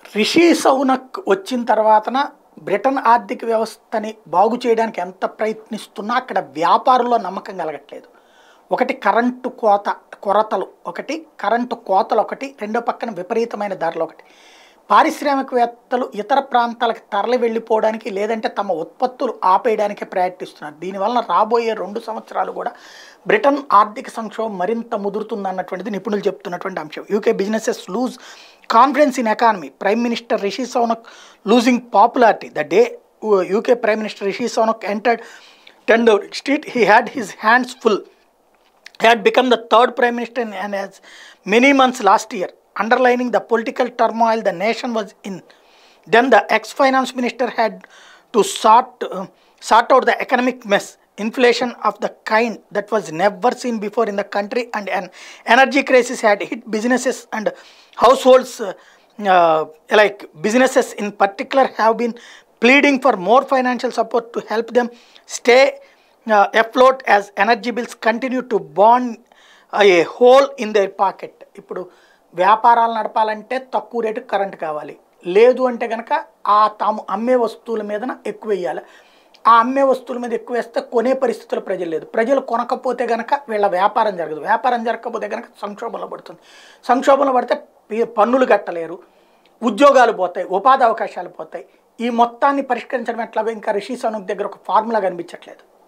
రిషి సౌనక్ వచ్చిన తర్వాతన బ్రిటన్ ఆర్థిక వ్యవస్థని బాగు చేయడానికి ఎంత ప్రయత్నిస్తున్నా అక్కడ వ్యాపారంలో నమ్మకం కలగట్లేదు ఒకటి కరెంటు కోత కొరతలు ఒకటి కరెంటు కోతలు ఒకటి రెండో పక్కన విపరీతమైన ధరలు ఒకటి పారిశ్రామికవేత్తలు ఇతర ప్రాంతాలకు తరలి వెళ్ళిపోవడానికి లేదంటే తమ ఉత్పత్తులు ఆపేయడానికే ప్రయత్నిస్తున్నారు దీనివల్ల రాబోయే రెండు సంవత్సరాలు కూడా బ్రిటన్ ఆర్థిక సంక్షోభం మరింత ముదురుతుందన్నటువంటిది నిపుణులు చెప్తున్నటువంటి అంశం UK businesses lose confidence in economy prime minister Rishi Sunak losing popularity the day UK prime minister Rishi Sunak entered tender street he had his hands full had become the third prime minister in and as many months last year, underlining the political turmoil the nation was in. Then the ex-finance minister had to sort uh, sort out the economic mess, inflation of the kind that was never seen before in the country, and an energy crisis had hit businesses and households. uh, uh, like businesses in particular have been pleading for more financial support to help them stay uh, afloat as energy bills continue to burn a hole in their pocket ఇప్పుడు వ్యాపారాలు నడపాలంటే తక్కువ rate current కావాలి లేదు అంటే కనుక ఆ తాము అమ్మే వస్తువుల మీదన ఎక్కువ వేయాలి ఆ అమ్మే వస్తువుల మీద ఎక్కువ వేస్తే కొనే పరిస్థితులు ప్రజలు లేదు ప్రజలు కొనకపోతే కనుక వీళ్ళ వ్యాపారం జరగదు వ్యాపారం జరగకపోతే కనుక సంక్షోభంలో పడుతుంది సంక్షోభంలో పడితే పి- పన్నులు కట్టలేరు ఉద్యోగాలు పోతాయి ఉపాధి అవకాశాలు పోతాయి ఈ మొత్తాన్ని పరిష్కరించడం ఎట్లాగో ఇంకా రిషి సనుక్ దగ్గర ఒక ఫార్ములా కనిపించట్లేదు